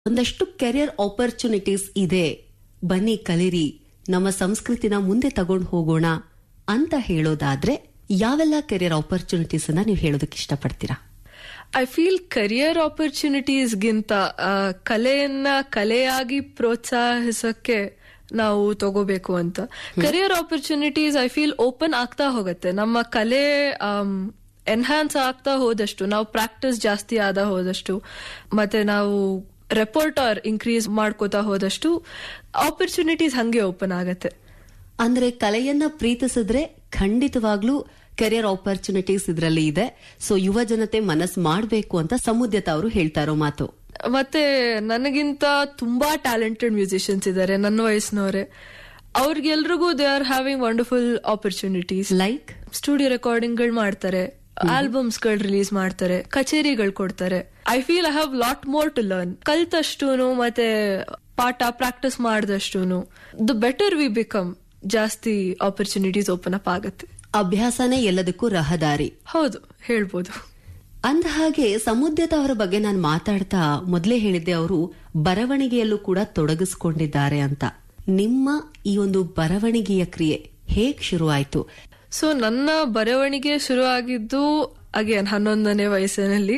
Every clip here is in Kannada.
ಒಂದಷ್ಟು ಕೆರಿಯರ್ ಆಪರ್ಚುನಿಟೀಸ್ ಇದೆ ಬನ್ನಿ ಕಲಿರಿ ನಮ್ಮ ಸಂಸ್ಕೃತಿನ ಮುಂದೆ ತಗೊಂಡು ಹೋಗೋಣ ಅಂತ ಹೇಳೋದಾದ್ರೆ ಯಾವೆಲ್ಲ ಕೆರಿಯರ್ ಆಪರ್ಚುನಿಟೀಸ್ ಅನ್ನ ನೀವು ಹೇಳೋದಕ್ಕೆ ಇಷ್ಟಪಡ್ತೀರಾ ಐ ಫೀಲ್ ಕರಿಯರ್ ಆಪರ್ಚುನಿಟೀಸ್ಗಿಂತ ಕಲೆಯನ್ನ ಕಲೆಯಾಗಿ ಪ್ರೋತ್ಸಾಹಿಸಕ್ಕೆ ನಾವು ತಗೋಬೇಕು ಅಂತ career opportunities I feel open ಆಗ್ತಾ ಹೋಗುತ್ತೆ ನಮ್ಮ ಕಲೆ ಎನ್ಹಾನ್ಸ್ ಆಗ್ತಾ ಹೋದಷ್ಟು ನಾವು ಪ್ರಾಕ್ಟೀಸ್ ಜಾಸ್ತಿ ಆದ ಹೋದಷ್ಟು ಮತ್ತೆ ನಾವು ರೆಪೋರ್ಟರ್ ಇನ್ಕ್ರೀಸ್ ಮಾಡ್ಕೋತಾ ಹೋದಷ್ಟು ಆಪರ್ಚುನಿಟೀಸ್ ಹಂಗೆ ಓಪನ್ ಆಗತ್ತೆ ಅಂದ್ರೆ ಕಲೆಯನ್ನ ಪ್ರೀತಿಸಿದ್ರೆ ಖಂಡಿತವಾಗ್ಲೂ ಕೆರಿಯರ್ ಆಪರ್ಚುನಿಟೀಸ್ ಇದರಲ್ಲಿ ಇದೆ ಸೊ ಯುವ ಜನತೆ ಮನಸ್ಸು ಮಾಡಬೇಕು ಅಂತ ಸಮುದ್ಯತ ಅವರು ಹೇಳ್ತಾ ಇರೋ ಮಾತು ಮತ್ತೆ ನನಗಿಂತ ತುಂಬಾ ಟ್ಯಾಲೆಂಟೆಡ್ ಮ್ಯೂಸಿಷಿಯನ್ಸ್ ಇದ್ದಾರೆ ನನ್ನ ವಯಸ್ಸಿನವರೇ ಅವ್ರಿಗೆಲ್ರಿಗೂ they are having wonderful opportunities like studio recording ಗಳು ಮಾಡ್ತಾರೆ ಆಲ್ಬಮ್ಸ್ ಗಳು ರಿಲೀಸ್ ಮಾಡ್ತಾರೆ ಕಚೇರಿಗಳು ಕೊಡ್ತಾರೆ I feel I have lot more to learn ಕಲ್ತಷ್ಟೂನು ಮತ್ತೆ ಪಾಠ ಪ್ರಾಕ್ಟೀಸ್ ಮಾಡಿದಷ್ಟೂನು ದ ಬೆಟರ್ ವಿ ಬಿಕಮ್ ಜಾಸ್ತಿ ಆಪರ್ಚುನಿಟೀಸ್ ಓಪನ್ ಅಪ್ ಆಗತ್ತೆ ಅಭ್ಯಾಸನೇ ಎಲ್ಲದಕ್ಕೂ ರಹದಾರಿ ಹೌದು ಹೇಳ್ಬೋದು ಅಂದ ಹಾಗೆ ಸಮುದ್ಯತ ಅವರ ಬಗ್ಗೆ ನಾನು ಮಾತಾಡ್ತಾ ಮೊದಲೇ ಹೇಳಿದ್ದೆ ಅವರು ಬರವಣಿಗೆಯಲ್ಲೂ ಕೂಡ ತೊಡಗಿಸ್ಕೊಂಡಿದ್ದಾರೆ ಅಂತ ನಿಮ್ಮ ಈ ಒಂದು ಬರವಣಿಗೆಯ ಕ್ರಿಯೆ ಹೇಗ್ ಶುರುವಾಯ್ತು ಸೊ ನನ್ನ ಬರವಣಿಗೆ ಶುರು ಆಗಿದ್ದು ಅಗೇನ್ ಹನ್ನೊಂದನೇ ವಯಸ್ಸಿನಲ್ಲಿ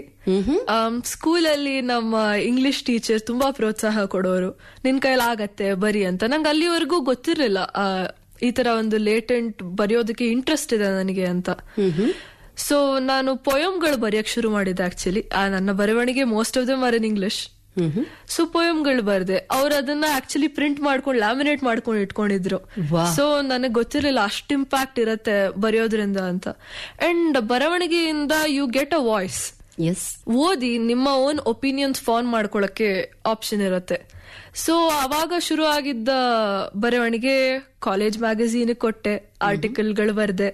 ಸ್ಕೂಲಲ್ಲಿ ನಮ್ಮ ಇಂಗ್ಲಿಷ್ ಟೀಚರ್ ತುಂಬಾ ಪ್ರೋತ್ಸಾಹ ಕೊಡೋರು ನಿನ್ ಕೈಲಿ ಆಗತ್ತೆ ಬರಿ ಅಂತ ನಂಗೆ ಅಲ್ಲಿವರೆಗೂ ಗೊತ್ತಿರಲಿಲ್ಲ ಈ ತರ ಒಂದು ಲೇಟೆಂಟ್ ಬರೆಯೋದಕ್ಕೆ ಇಂಟ್ರೆಸ್ಟ್ ಇದೆ ನನಗೆ ಅಂತ ಸೊ ನಾನು ಪೊಯಮ್ಗಳು ಬರೆಯಕ್ ಶುರು ಮಾಡಿದ್ದೆ ಆಕ್ಚುಲಿ ನನ್ನ ಬರವಣಿಗೆ most of them are in English so ಪೊಯಮ್ಗಳು ಬರ್ದೆ ಅವ್ರು ಅದನ್ನ ಆಕ್ಚುಲಿ ಪ್ರಿಂಟ್ ಮಾಡ್ಕೊಂಡು ಲ್ಯಾಮಿನೇಟ್ ಮಾಡ್ಕೊಂಡು ಇಟ್ಕೊಂಡಿದ್ರು ಸೊ ನನಗೆ ಗೊತ್ತಿರಲಿಲ್ಲ ಅಷ್ಟು ಇಂಪ್ಯಾಕ್ಟ್ ಇರತ್ತೆ ಬರೆಯೋದ್ರಿಂದ ಅಂತ ಅಂಡ್ ಬರವಣಿಗೆಯಿಂದ you get a voice as ಓದಿ ನಿಮ್ಮ ಓನ್ ಒಪಿನಿಯನ್ಸ್ ಫಾರ್ಮ್ ಮಾಡ್ಕೊಳಕ್ಕೆ ಆಪ್ಷನ್ ಇರುತ್ತೆ ಸೊ ಅವಾಗ ಶುರು ಆಗಿದ್ದ ಬರವಣಿಗೆ ಕಾಲೇಜ್ ಮ್ಯಾಗಝೀನ್ ಕೊಟ್ಟೆ ಆರ್ಟಿಕಲ್ಗಳು ಬರ್ದೆ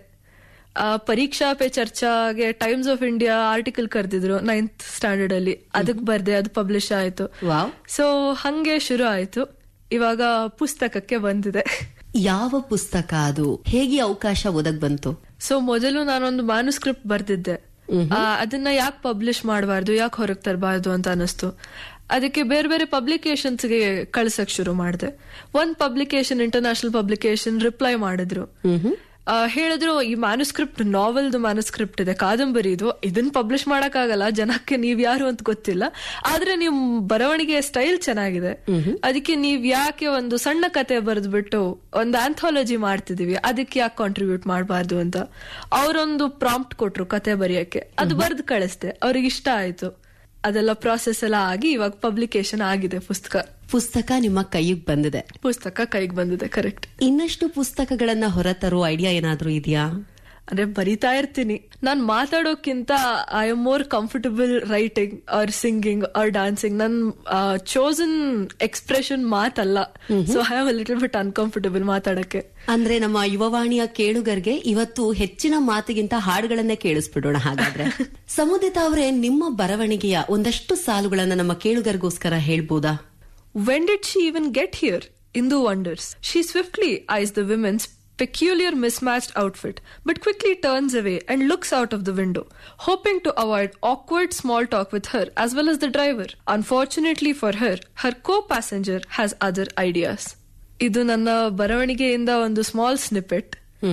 ಪರೀಕ್ಷಾ ಪೇ ಚರ್ಚಾಗೆ ಟೈಮ್ಸ್ ಆಫ್ ಇಂಡಿಯಾ ಆರ್ಟಿಕಲ್ ಕರೆದಿದ್ರು ನೈನ್ತ್ ಸ್ಟ್ಯಾಂಡರ್ಡ್ ಅಲ್ಲಿ ಅದಕ್ಕೆ ಬರ್ದೆ ಅದು ಪಬ್ಲಿಷ್ ಆಯ್ತು ಸೊ ಹಂಗೆ ಶುರು ಆಯ್ತು ಇವಾಗ ಪುಸ್ತಕಕ್ಕೆ ಬಂದಿದೆ ಯಾವ ಪುಸ್ತಕ ಅದು ಹೇಗೆ ಅವಕಾಶ ಒದಗ್ ಬಂತು ಸೊ ಮೊದಲು ನಾನೊಂದು ಮ್ಯಾನುಸ್ಕ್ರಿಪ್ಟ್ ಬರ್ದಿದ್ದೆ ಅದನ್ನ ಯಾಕೆ ಪಬ್ಲಿಷ್ ಮಾಡಬಾರ್ದು ಯಾಕೆ ಹೊರಗೆ ತರಬಾರ್ದು ಅಂತ ಅನಿಸ್ತು ಅದಕ್ಕೆ ಬೇರೆ ಬೇರೆ ಪಬ್ಲಿಕೇಶನ್ಸ್ಗೆ ಕಳ್ಸಕ್ ಶುರು ಮಾಡಿದೆ ಒಂದ್ ಪಬ್ಲಿಕೇಶನ್ ಇಂಟರ್ನ್ಯಾಷನಲ್ ಪಬ್ಲಿಕೇಶನ್ ರಿಪ್ಲೈ ಮಾಡಿದ್ರು ಹೇಳಿದ್ರು ಈ ಮ್ಯಾನುಸ್ಕ್ರಿಪ್ಟ್ ನಾವೆಲ್ದು ಮ್ಯಾನುಸ್ಕ್ರಿಪ್ಟ್ ಇದೆ ಕಾದಂಬರಿ ಇದು ಇದನ್ನ ಪಬ್ಲಿಷ್ ಮಾಡಕ್ಕಾಗಲ್ಲ ಜನಕ್ಕೆ ನೀವ್ ಯಾರು ಅಂತ ಗೊತ್ತಿಲ್ಲ ಆದ್ರೆ ನಿಮ್ ಬರವಣಿಗೆ ಸ್ಟೈಲ್ ಚೆನ್ನಾಗಿದೆ ಅದಕ್ಕೆ ನೀವ್ ಯಾಕೆ ಒಂದು ಸಣ್ಣ ಕತೆ ಬರೆದ್ಬಿಟ್ಟು ಒಂದು ಆಂಥಾಲಜಿ ಮಾಡ್ತಿದೀವಿ ಅದಕ್ಕೆ ಯಾಕೆ ಕಾಂಟ್ರಿಬ್ಯೂಟ್ ಮಾಡಬಾರ್ದು ಅಂತ ಅವರೊಂದು ಪ್ರಾಂಪ್ಟ್ ಕೊಟ್ರು ಕತೆ ಬರೆಯಕ್ಕೆ ಅದು ಬರ್ದು ಕಳಿಸ್ದೆ ಅವ್ರಿಗೆ ಇಷ್ಟ ಆಯ್ತು ಅದೆಲ್ಲ ಪ್ರಾಸೆಸ್ ಎಲ್ಲ ಆಗಿ ಇವಾಗ ಪಬ್ಲಿಕೇಶನ್ ಆಗಿದೆ ಪುಸ್ತಕ ಪುಸ್ತಕ ನಿಮ್ಮ ಕೈಗೆ ಬಂದಿದೆ ಪುಸ್ತಕ ಕೈಗೆ ಬಂದಿದೆ ಕರೆಕ್ಟ್ ಇನ್ನಷ್ಟು ಪುಸ್ತಕಗಳನ್ನ ಹೊರತರೋ ಐಡಿಯಾ ಏನಾದ್ರೂ ಇದೆಯಾ ಅಂದ್ರೆ ಬರಿತಾ ಇರ್ತೀನಿ ನಾನ್ ಮಾತಾಡೋಕ್ಕಿಂತ I am more comfortable writing or singing or dancing ನನ್ ಚೋಸನ್ ಎಕ್ಸ್ಪ್ರೆಷನ್ ಮಾತಲ್ಲ so I am little bit uncomfortable ಮಾತಾಡಕ್ಕೆ ಅಂದ್ರೆ ನಮ್ಮ ಯುವವಾಣಿಯ ಕೇಳುಗರಿಗೆ ಇವತ್ತು ಹೆಚ್ಚಿನ ಮಾತಿಗಿಂತ ಹಾಡುಗಳನ್ನೇ ಕೇಳಿಸ್ಬಿಡೋಣ ಹಾಗಾದ್ರೆ ಸಮುದಿತ ಅವರೇ ನಿಮ್ಮ ಬರವಣಿಗೆಯ ಒಂದಷ್ಟು ಸಾಲುಗಳನ್ನ ನಮ್ಮ ಕೇಳುಗರಿಗೋಸ್ಕರ ಹೇಳ್ಬೋದಾ when did she even get here Indu wonders she swiftly eyes the women's peculiar mismatched outfit, but quickly turns away and looks out of the window, hoping to avoid awkward small talk with her as well as the driver. Unfortunately for her, her co-passenger has other ideas. ಇದು ನನ್ನ ಬರವಣಿಗೆಯಿಂದ ಒಂದು ಸ್ಮಾಲ್ ಸ್ನಿಪೆಟ್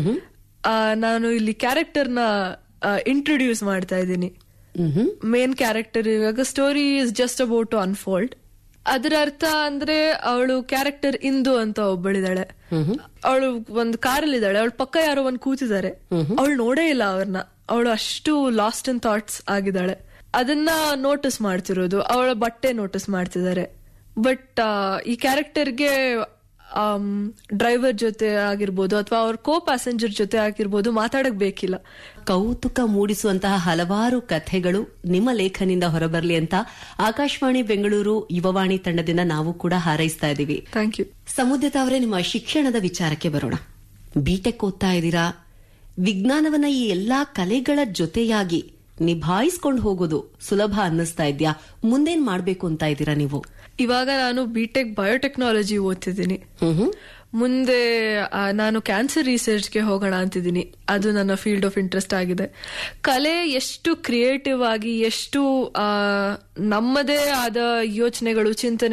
ನಾನು ಇಲ್ಲಿ ಕ್ಯಾರೆಕ್ಟರ್ನ ಇಂಟ್ರೊಡ್ಯೂಸ್ ಮಾಡ್ತಾ ಇದ್ದೀನಿ ಮೇನ್ ಕ್ಯಾರೆಕ್ಟರ್ ಇವಾಗ story is just about to unfold ಅದರ ಅರ್ಥ ಅಂದ್ರೆ ಅವಳು ಕ್ಯಾರೆಕ್ಟರ್ ಇಂದು ಅಂತ ಒಬ್ಬಳಿದಾಳೆ ಅವಳು ಒಂದು ಕಾರಲ್ಲಿ ಇದ್ದಾಳೆ ಅವಳ ಪಕ್ಕ ಯಾರೋ ಒಂದ್ ಕೂತಿದ್ದಾರೆ ಅವಳು ನೋಡೇ ಇಲ್ಲ ಅವ್ರನ್ನ ಅವಳು ಅಷ್ಟು ಲಾಸ್ಟ್ ಇನ್ ಥಾಟ್ಸ್ ಆಗಿದ್ದಾಳೆ ಅದನ್ನ ನೋಟಿಸ್ ಮಾಡ್ತಿರೋದು ಅವಳ ಬಟ್ಟೆ ನೋಟಿಸ್ ಮಾಡ್ತಿದ್ದಾರೆ ಬಟ್ ಈ ಕ್ಯಾರೆಕ್ಟರ್ಗೆ ಡ್ರೈವರ್ ಜೊತೆ ಆಗಿರ್ಬೋದು ಅಥವಾ ಅವ್ರ ಕೋ ಪ್ಯಾಸೆಂಜರ್ ಜೊತೆ ಆಗಿರ್ಬೋದು ಮಾತಾಡಕ್ ಬೇಕಿಲ್ಲ ಕೌತುಕ ಮೂಡಿಸುವಂತಹ ಹಲವಾರು ಕಥೆಗಳು ನಿಮ್ಮ ಲೇಖನಿಂದ ಹೊರಬರಲಿ ಅಂತ ಆಕಾಶವಾಣಿ ಬೆಂಗಳೂರು ಯುವವಾಣಿ ತಂಡದಿಂದ ನಾವು ಕೂಡ ಹಾರೈಸ್ತಾ ಇದ್ದೀವಿ ಥ್ಯಾಂಕ್ ಯು ಸಮುದ್ರತ ಅವರೇ ನಿಮ್ಮ ಶಿಕ್ಷಣದ ವಿಚಾರಕ್ಕೆ ಬರೋಣ ಬಿಟೆಕ್ ಓದ್ತಾ ಇದ್ದೀರಾ ವಿಜ್ಞಾನವನ್ನ ಈ ಎಲ್ಲಾ ಕಲೆಗಳ ಜೊತೆಯಾಗಿ ನಿಭಾಯಿಸ್ಕೊಂಡು ಹೋಗೋದು ಸುಲಭ ಅನ್ನಿಸ್ತಾ ಇದ್ಯಾ ಮುಂದೇನ್ ಮಾಡ್ಬೇಕು ಅಂತ ಇದ್ದೀರಾ ನೀವು ಇವಾಗ ನಾನು ಬಿಟೆಕ್ ಬಯೋಟೆಕ್ನಾಲಜಿ ಓದ್ತಿದ್ದೀನಿ ಮುಂದೆ ನಾನು ಕ್ಯಾನ್ಸರ್ ರಿಸರ್ಚ್ಗೆ ಹೋಗೋಣ ಅಂತಿದ್ದೀನಿ ಅದು ನನ್ನ ಫೀಲ್ಡ್ ಆಫ್ ಇಂಟ್ರೆಸ್ಟ್ ಆಗಿದೆ ಕಲೆ ಎಷ್ಟು ಕ್ರಿಯೇಟಿವ್ ಆಗಿ ಎಷ್ಟು ನಮ್ಮದೇ ಆದ ಯೋಚನೆಗಳು ಚಿಂತನೆ